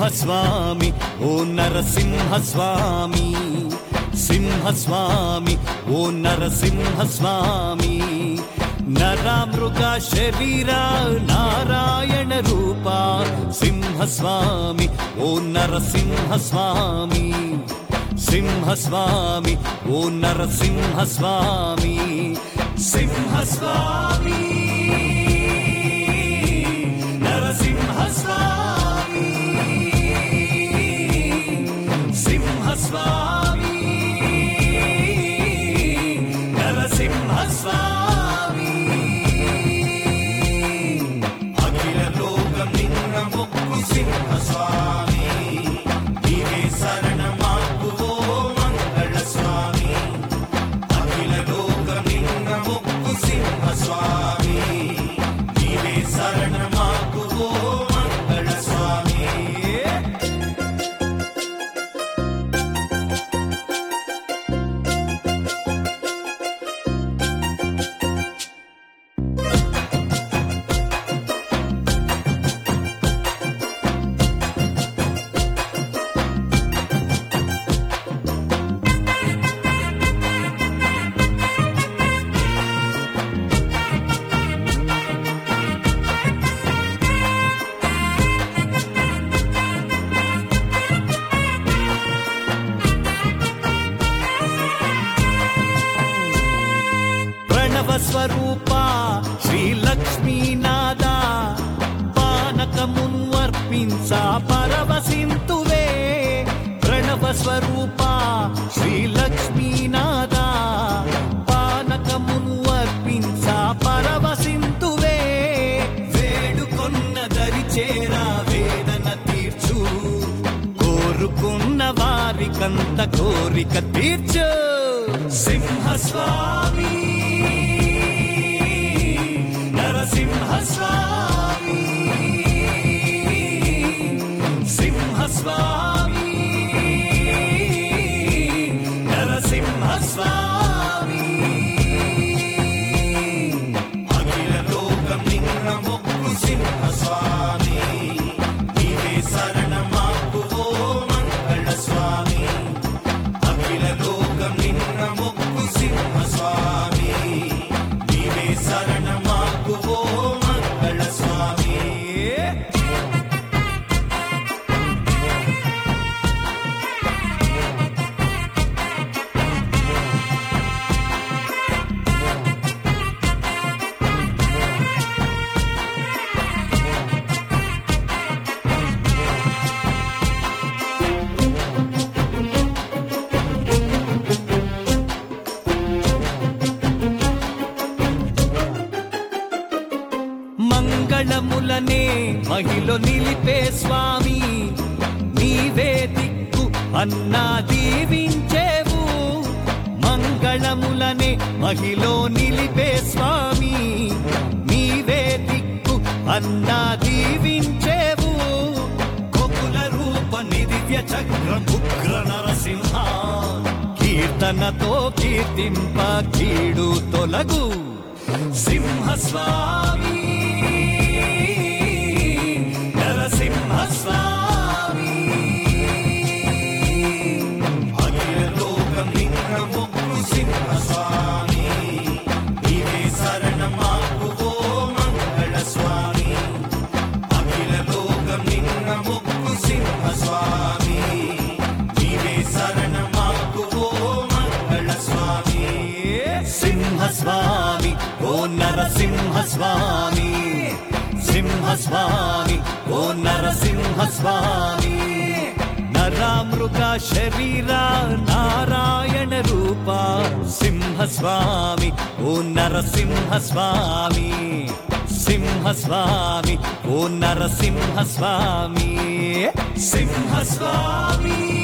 సింహస్వామి ఓ నరసింహస్వామి సింహస్వామి ఓ నరసింహస్వామి నరామృగ శరీర నారాయణ రూప సింహస్వామి ఓ నరసింహస్వామి సింహస్వామి ఓ నరసింహస్వామి సింహస్వామి నరసింహస్వామి సింహస్వామి నరసింహస్వామి అఖిల లోకం నిన్న మొక్కు సింహస్వామి నీవే శరణమాకు ఓ మంగళ స్వామి అఖిల లోకం నిన్న మొక్కు సింహస్వామి నీవే శరణమాకు ఓ మంగళ స్వామి ప్రణవ స్వరూప శ్రీ లక్ష్మీనాథ పానకమున్వర్పించ పరవశింతువే ప్రణవ స్వరూప శ్రీ లక్ష్మీనాథ పానకమున్వర్పించ పరవశింతువే వేడుకొన్న దరి చేరా వేదన తీర్చు కోరుకున్న వారికంత కోరిక తీర్చు సింహస్వామి నరసింహస్వామి సింహస్వామి నరసింహస్వామి అఖిల లోకం నిన్న మొక్కు సింహస్వామి నీవే శరణమాకు ఓ మంగళ స్వామి అఖిల లోకం నిన్న మొక్కు సింహస్వామి నీవే శరణమాకు ఓ మంగళ స్వామి మంగళములనే మహిళ నిలిపే స్వామి నీవే దిక్కు అన్నా దీవించేవు మంగళములనే మహిళ నిలిపే స్వామి నీవే దిక్కు అన్నా దీవించేవు కొపుల రూప నిదివ్య చక్రం ఉగ్ర నరసింహ కీర్తనతో కీర్తింప కీడు తొలగు సింహస్వామి నరసింహస్వామి అఖిల లోకం నిన్న మొక్కు సింహస్వామి నీవే శరణమాకు ఓ మంగళ స్వామి అఖిల లోకం నిన్న మొక్కు సింహస్వామి నీవే శరణమాకు ఓ మంగళ స్వామి సింహస్వామి ఓ నరసింహస్వామి సింహస్వామి ఓ నరసింహస్వామి నరామృగ శరీర నారాయణ రూప సింహస్వామి ఓ నరసింహస్వామి సింహస్వామి ఓ నరసింహస్వామి సింహస్వామి